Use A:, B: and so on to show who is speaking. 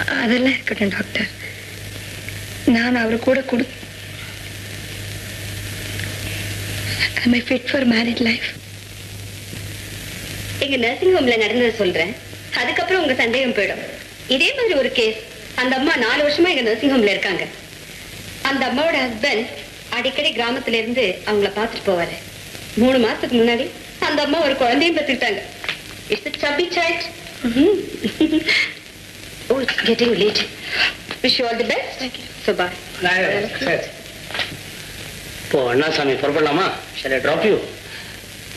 A: அதெல்லாம் இருக்கட்டும் டாக்டர் நான் அவர் கூட கொடு I fit for married life
B: எங்க நர்சிங் ஹோம்ல நடந்ததை சொல்றேன் அதுக்கப்புறம் உங்க சந்தேகம் போயிடும் இதே மாதிரி ஒரு கேஸ் அந்த அம்மா நாலு வருஷமா எங்க நர்சிங் ஹோம்ல இருக்காங்க அந்த அம்மாவோட ஹஸ்பண்ட் அடிக்கடி கிராமத்துல இருந்து அவங்கள பார்த்துட்டு போவாரு மூணு மாசத்துக்கு முன்னாடி அந்த அம்மா ஒரு குழந்தையும் பெற்றுக்கிட்டாங்க it's chubby child oh it's getting late wish you all the best so bye
C: சரி இப்போ அண்ணாசாமி புறப்படலாமா சரி ட்ராப் யூ